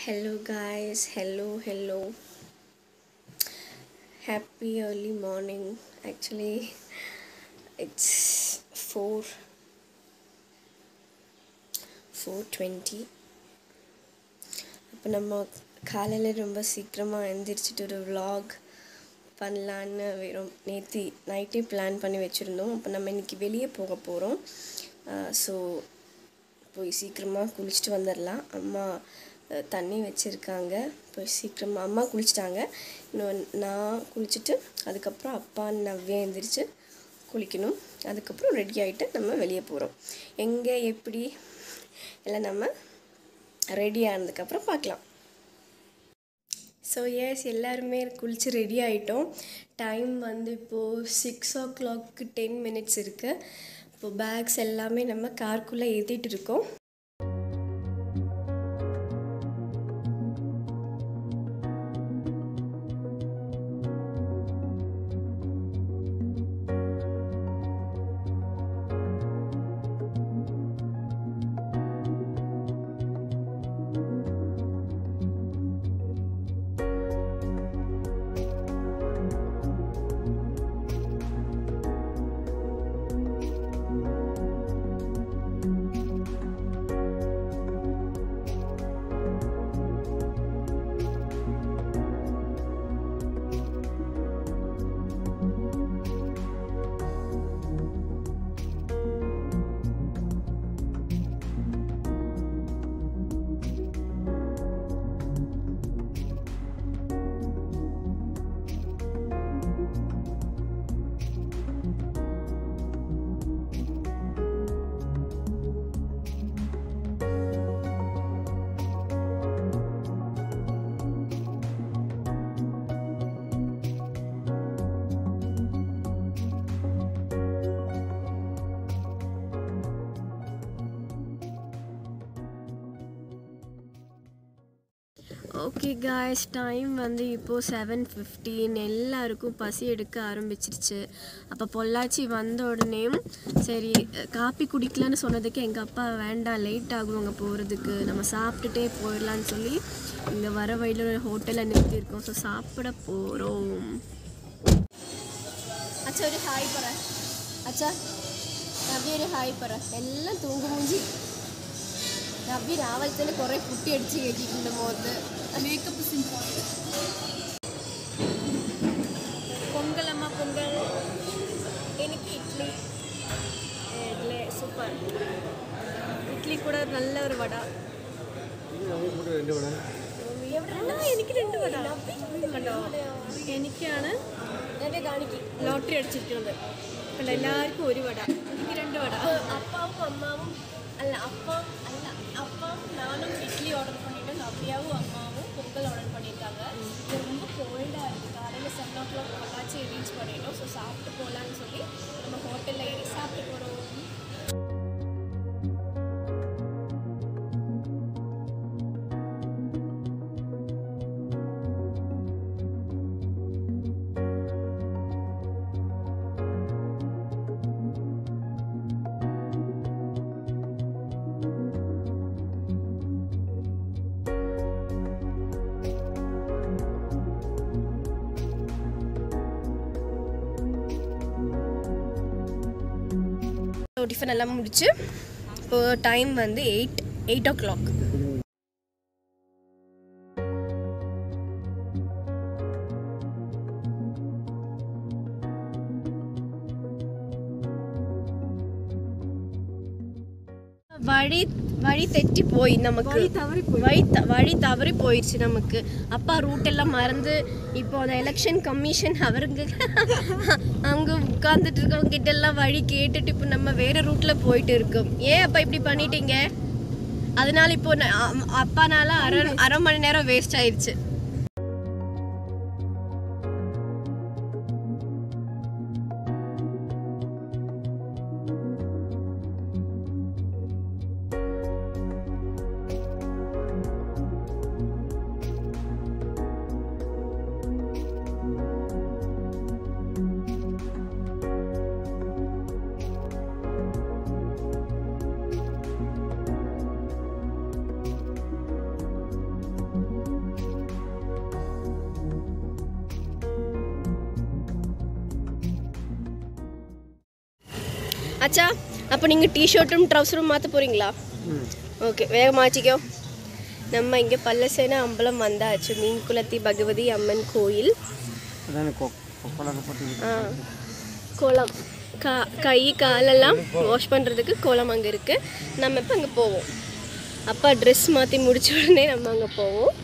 Hello, guys. Hello, hello. Happy early morning. Actually, it's 4 4:20 அப்போ நம்ம காலையில் ரொம்ப சீக்கிரமாக எழுந்திரிச்சிட்டு ஒரு vlog பண்ணலான்னு வெறும் நேற்று நைட்டே பிளான் பண்ணி வச்சுருந்தோம் அப்போ நம்ம இன்றைக்கி வெளியே போக போகிறோம் ஸோ போய் சீக்கிரமாக குளிச்சுட்டு வந்துடலாம் அம்மா அஹ், தண்ணி வச்சுருக்காங்க போய் சீக்கிரமாக அம்மா குளிச்சிட்டாங்க இன்னும் நான் குளிச்சுட்டு அதுக்கப்புறம் அப்பா நவ்யா எந்திரிச்சு குளிக்கணும் அதுக்கப்புறம் ரெடி ஆகிட்டு நம்ம வெளியே போகிறோம் எங்கே எப்படி எல்லாம் நம்ம ரெடி ஆனதுக்கப்புறம் பார்க்கலாம் ஸோ எஸ் எல்லாருமே குளித்து ரெடி ஆகிட்டோம் டைம் வந்து இப்போது six o'clock ten minutes இருக்குது இப்போது பேக்ஸ் எல்லாமே நம்ம கார்க்குள்ளே ஏற்றிட்டு இருக்கோம் ஓகே காய்ஸ் டைம் வந்து இப்போது செவன் ஃபிஃப்டீன் எல்லாருக்கும் பசி எடுக்க ஆரம்பிச்சிருச்சு அப்போ பொள்ளாச்சி வந்த உடனேயும் சரி காப்பி குடிக்கலான்னு சொன்னதுக்கு எங்கள் அப்பா வேண்டாம் லேட் ஆகும் அங்கே போகிறதுக்கு நம்ம சாப்பிட்டுட்டே போயிடலான்னு சொல்லி இங்கே வர வழியில் ஒரு ஹோட்டலில் நிறுத்தியிருக்கோம் ஸோ சாப்பிட போகிறோம் അച്ഛ ഒരു ഹായ് പറ അച്ഛ നവ്യ ഒരു ഹായ് പറ എല്ലാം തൂങ്ങുമൂഞ്ചി നവ്യ രാവിലെ തന്നെ കുറേ കുട്ടി അടിച്ച് കയറ്റിയിട്ടുണ്ട് മുഖത്ത് മേക്കപ്പ് പൊങ്കൽ അമ്മ പൊങ്കൽ എനിക്ക് ഇഡ്ഡലി ഇഡ്ഡലി സൂപ്പർ ഇഡ്ഡലി കൂടെ നല്ല ഒരു വട എവിടെയാണ് എനിക്ക് രണ്ട് വട കണ്ടോ എനിക്കാണ് ലോട്ടറി അടിച്ചിരിക്കുന്നത് കണ്ടോ എല്ലാവർക്കും ഒരു വട എനിക്ക് രണ്ട് വട அப்பாவும் அம்மாவும் அல்ல அப்பா அல்ல அப்பாவும் நானும் இட்லி ஆர்டர் பண்ணிட்டோம் நவ்யாவும் அம்மாவும் பொங்கல் ஆர்டர் பண்ணியிருக்காங்க இது ரொம்ப கோல்டாக இருக்குது காலையில் seven o'clock Pollachi reach பண்ணிட்டோம் ஸோ சாப்பிட்டு போகலான்னு சொல்லி நம்ம ஹோட்டலில் ஏறி சாப்பிட்டு போகிறோம் டிஃபன் எல்லாம் முடிச்சு இப்போ டைம் வந்து எயிட் எயிட் ஓ கிளாக் വഴി വഴി തെറ്റിപ്പോയി നമുക്ക് വഴി ത- വഴി தவறி போயிடுச்சு நமக்கு அப்பா ரூட் எல்லாம் மறந்து இப்போ அந்த எலெக்ஷன் கமிஷன் அவருங்க அவங்க உட்கார்ந்துட்டு இருக்கவங்க கிட்ட எல்லாம் வழி கேட்டுட்டு இப்போ நம்ம வேற ரூட்ல போயிட்டு இருக்கோம் ஏன் அப்பா இப்படி பண்ணிட்டீங்க அதனால இப்போ ந- அ- அப்பானால அரை அரை மணி நேரம் வேஸ்ட் ஆயிடுச்சு அச்சா அப்போ நீங்கள் டிஷர்ட்டும் ட்ரௌசரும் மாற்ற போகிறீங்களா ஓகே வேகமாக ஆச்சிக்கோ நம்ம இங்கே பல்லசேன அம்பலம் வந்தாச்சு மீன் குளத்தி பகவதி அம்மன் கோயில் அதான் கொப்பளக்கப்பட்டு ஆ குளம் கா கை காலெல்லாம் வாஷ் பண்ணுறதுக்கு குளம் அங்கே இருக்குது நம்ம இப்போ அங்கே போவோம் அப்பா ட்ரெஸ் மாற்றி முடிச்ச உடனே நம்ம அங்கே போவோம்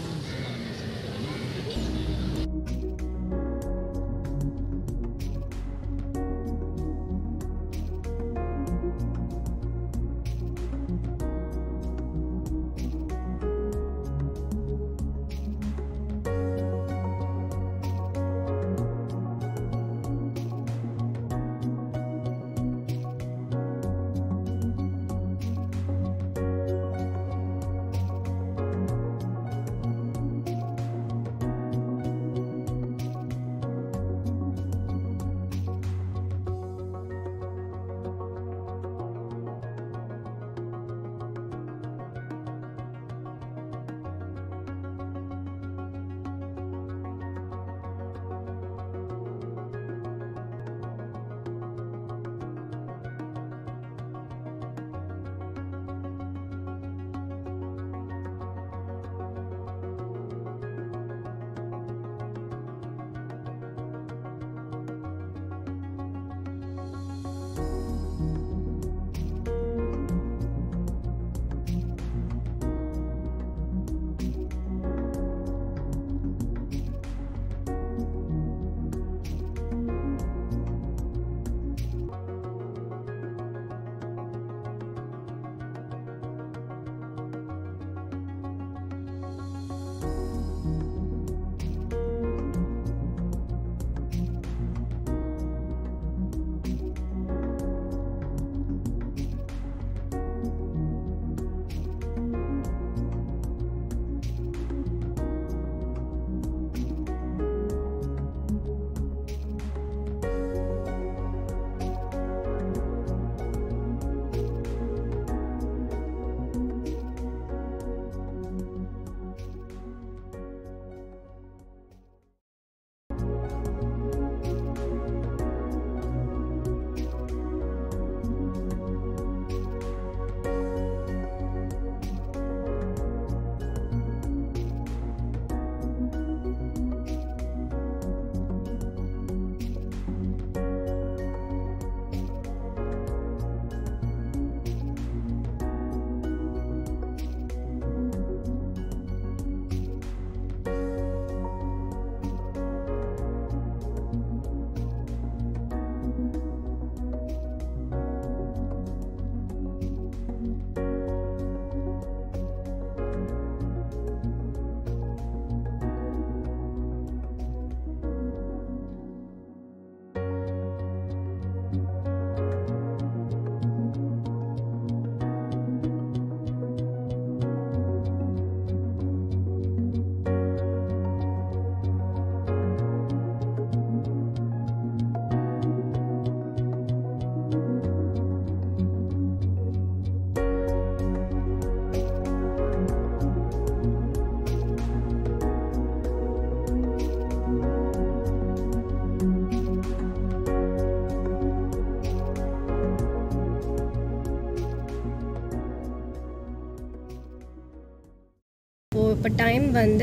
இப்போ டைம் வந்து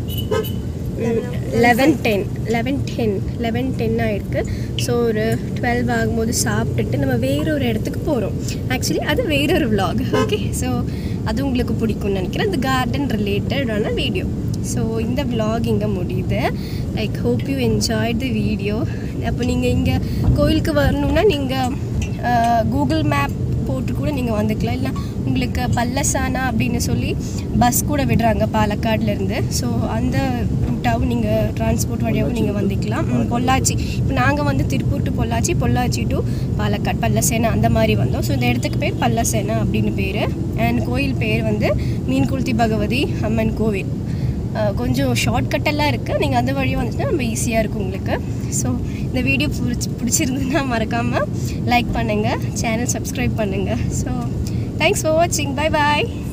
eleven ten eleven ten eleven ten ஆயிருக்கு ஸோ ஒரு டுவெல் ஆகும்போது சாப்பிட்டுட்டு நம்ம வேறொரு இடத்துக்கு போகிறோம் ஆக்சுவலி அது வேறொரு vlog ஓகே ஸோ அது உங்களுக்கு பிடிக்கும்னு நினைக்கிறேன் அந்த கார்டன் ரிலேட்டடான வீடியோ ஸோ இந்த vlog இங்கே முடியுது like hope you enjoy the video அப்போ நீங்கள் இங்கே கோயிலுக்கு வரணும்னா நீங்கள் கூகுள் மேப் போட்டு கூட நீங்கள் வந்துக்கலாம் இல்லை உங்களுக்கு பல்லசானா அப்படின்னு சொல்லி பஸ் கூட விடுறாங்க பாலக்காடுலேருந்து ஸோ அந்த ரூட்டாகவும் நீங்கள் டிரான்ஸ்போர்ட் வழியாகவும் நீங்கள் வந்துக்கலாம் ம், பொள்ளாச்சி இப்போ நாங்கள் வந்து திருப்பூர் டு பொள்ளாச்சி பொள்ளாச்சி டு பாலக்காடு பல்லசேனா அந்த மாதிரி வந்தோம் ஸோ இந்த இடத்துக்கு பேர் பல்லசேனா அப்படின்னு பேர் அண்ட் கோயில் பேர் வந்து மீன்குளத்தி பகவதி அம்மன் கோவில் அஹ் கொஞ்சம் ஷார்ட்கட்டெல்லாம் இருக்குது நீங்கள் அந்த வழியாக வந்துச்சுன்னா ரொம்ப ஈஸியாக இருக்கும் உங்களுக்கு ஸோ இந்த வீடியோ பிடிச்சி பிடிச்சிருந்ததுன்னா மறக்காமல் லைக் பண்ணுங்கள் சேனல் சப்ஸ்கிரைப் பண்ணுங்கள் ஸோ தேங்க்ஸ் ஃபார் வாட்சிங் பை பாய்